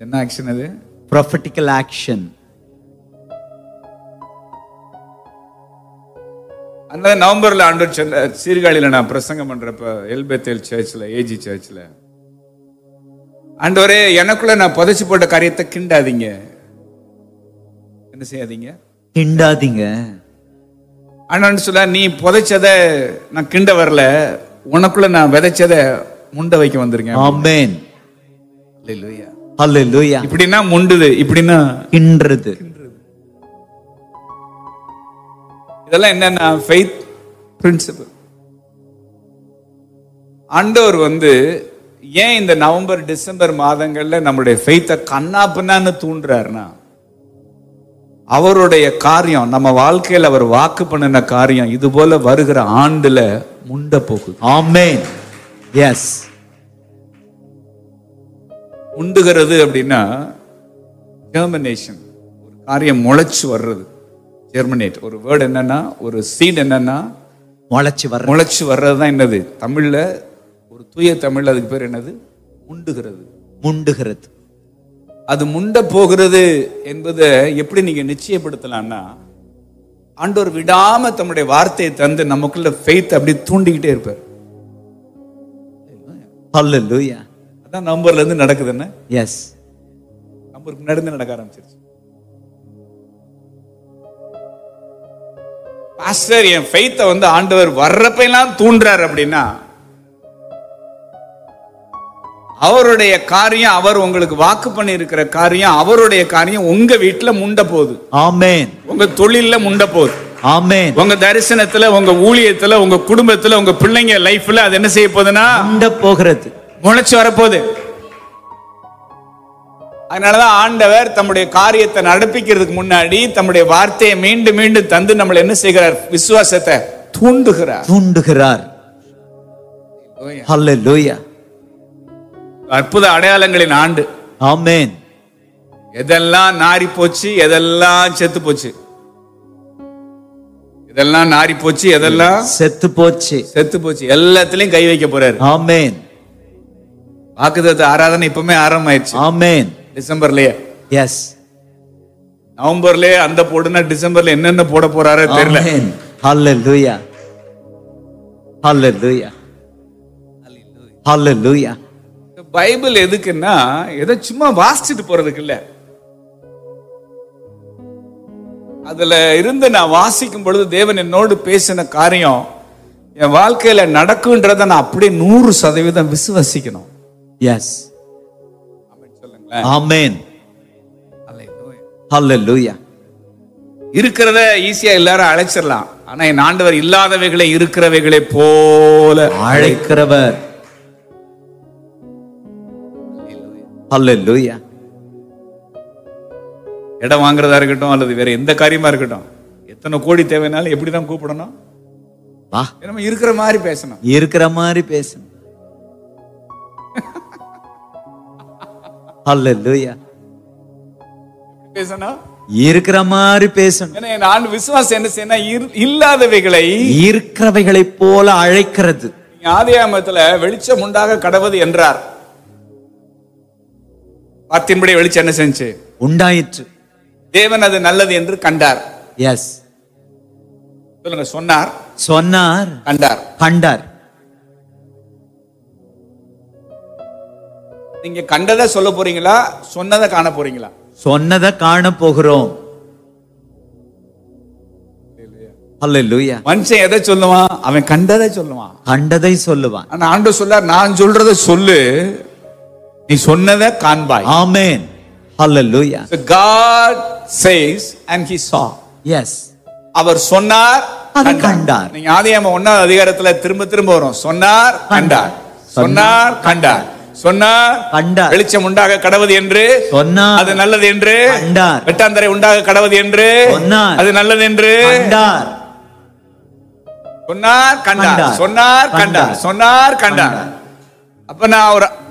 என்ன ஆக்ஷன் அது prophetical action. அந்த நவம்பர்ல ஆண்டவர் சொன்ன சீர்காழியில நான் பிரசங்கம் பண்றப்ப எல்பெத்தேல் சர்ச்ல ஏஜி சர்ச்ல ஆண்டவரே எனக்குள்ள நான் புதைச்சு போட்ட காரியத்தை கிண்டாதீங்க என்ன செய்யாதீங்க கிண்டாதீங்க ஆனான்னு சொல்ல நீ புதைச்சத நான் கிண்ட வரல உனக்குள்ள நான் விதைச்சத முண்ட வைக்க வந்திருக்கேன் ஆமென் Hallelujah. ஹalleluya இப்படின்னா முண்டுது இப்படின்னா கின்றது இதெல்லாம் என்னன்னா ஃபெய்த் பிரின்சிபல் ஆண்டவர் வந்து ஏன் இந்த நவம்பர் டிசம்பர் மாதங்கள்ல நம்மளுடைய ஃபெய்த்தை கண்ணா பின்னான்னு தூண்டுறாருன்னா அவருடைய காரியம் நம்ம வாழ்க்கையில் அவர் வாக்கு பண்ணின காரியம் இது போல வருகிற ஆண்டுல முண்ட போகுது ஆமென் எஸ் முண்டுகிறது அப்படின்னா ஜெர்மினேஷன் ஒரு காரியம் முளைச்சு வர்றது ஜெர்மினேட் ஒரு வேர்டு என்னன்னா ஒரு சீட் என்னன்னா முளைச்சு வர்ற முளைச்சு வர்றது தான் என்னது தமிழ்ல ஒரு தூய தமிழ்ல அதுக்கு பேர் என்னது முண்டுகிறது முண்டுகிறது அது முண்ட போகிறது என்பதை எப்படி நீங்க நிச்சயப்படுத்தலாம்னா ஆண்டவர் விடாம தம்முடைய வார்த்தையை தந்து நமக்குள்ள ஃபெய்த் அப்படி தூண்டிக்கிட்டே இருப்பார் ஹalleluya அதான் நம்பர்ல இருந்து நடக்குது என்ன எஸ் நம்பருக்கு முன்னாடி இருந்து நடக்க ஆரம்பிச்சிருச்சு பாஸ்டர் என் ஃபெய்த்தை வந்து ஆண்டவர் வர்றப்ப எல்லாம் தூண்டுறார் அப்படின்னா அவருடைய காரியம் அவர் உங்களுக்கு வாக்கு பண்ணி இருக்கிற காரியம் அவருடைய காரியம் உங்க வீட்டுல முண்ட போகுது ஆமென் உங்க தொழில்ல முண்ட போகுது ஆமென் உங்க தரிசனத்துல உங்க ஊழியத்துல உங்க குடும்பத்துல உங்க பிள்ளைங்க லைஃப்ல அது என்ன செய்ய போகுதுன்னா முண்ட போகிறது முளைச்சு வரப்போகுது அதனாலதான் ஆண்டவர் தம்முடைய காரியத்தை நடப்பிக்கிறதுக்கு முன்னாடி தம்முடைய வார்த்தையை மீண்டும் மீண்டும் தந்து நம்மளை என்ன செய்கிறார் விசுவாசத்தை தூண்டுகிறார் தூண்டுகிறார் ஹalleluya அற்புத அடையாளங்களின் ஆண்டு ஆமென் எதெல்லாம் நாரி போச்சு எதெல்லாம் செத்து போச்சு இதெல்லாம் நாரி போச்சு எதெல்லாம் செத்து போச்சு செத்து போச்சு எல்லாத்துலயும் கை வைக்க போறாரு ஆமென் வாக்குதத்த ஆராதனை இப்பவுமே ஆரம்பமாயிருச்சு ஆமென் டிசம்பர்லயே எஸ் நவம்பர்லயே அந்த போடுனா டிசம்பர்ல என்னென்ன போட போறாரோ தெரியல ஆமென் ஹalleluya ஹalleluya ஹalleluya பைபிள் எதுக்குன்னா ஏதோ சும்மா வாசிச்சுட்டு போறதுக்கு இல்ல அதுல இருந்து நான் வாசிக்கும் பொழுது தேவன் என்னோடு பேசின காரியம் என் வாழ்க்கையில நடக்குன்றத நான் அப்படியே நூறு சதவீதம் விசுவசிக்கணும் எஸ் சொல்லுங்களேன் ஆமென் ஹalleluya இருக்கிறத ஈஸியா எல்லாரும் அழைச்சிடலாம் ஆனா என் ஆண்டவர் இல்லாதவைகளை இருக்கிறவைகளை போல அழைக்கிறவர் ஹalleluya இடம் வாங்குறதா இருக்கட்டும் அல்லது வேற எந்த காரியமா இருக்கட்டும் எத்தனை கோடி தேவைனாலும் எப்படிதான் கூப்பிடணும் வா நம்ம இருக்கிற மாதிரி பேசணும் இருக்கிற மாதிரி பேசணும் ஹalleluya பேசணும் இருக்கிற மாதிரி பேசணும் ஏன்னா என் ஆண்டு விசுவாசம் என்ன செய்யணும் இரு- இல்லாதவைகளை இருக்கிறவைகளை போல அழைக்கிறது நீங்க ஆதியாமத்துல வெளிச்சம் உண்டாக கடவுது என்றார் வார்த்தையின்படி வெளிச்சம் என்ன செஞ்சு உண்டாயிற்று தேவன் அது நல்லது என்று கண்டார் எஸ் சொல்லுங்க சொன்னார் சொன்னார் கண்டார் கண்டார் நீங்க கண்டதை சொல்ல போறீங்களா சொன்னதை காண போறீங்களா சொன்னதை காண போகிறோம் ஹalleluya மனுஷன் எதை சொல்லுவான் அவன் கண்டதை சொல்லுவான் கண்டதை சொல்லுவான் ஆனா ஆண்டு சொல்லார் நான் சொல்றதை சொல்லு நீ சொன்னதை காண்பாய் ஆமென் ஹalleluya So God says and he saw yes அவர் சொன்னார் அதை கண்டார். நீங்க ஆதியாம ஒன்னாவது அதிகாரத்துல திரும்ப திரும்ப வரும் சொன்னார் கண்டார் சொன்னார் கண்டார் சொன்னார் கண்டார். வெளிச்சம் உண்டாக கடவுது என்று சொன்னார் அது நல்லது என்று கண்டார். வெட்டாந்தரை உண்டாக கடவுது என்று சொன்னார். அது நல்லது என்று கண்டார் சொன்னார் கண்டார் கண்டார். சொன்னார் கண்டார் கண்டார். சொன்னார் கண்டார் அப்ப நான் ஒரு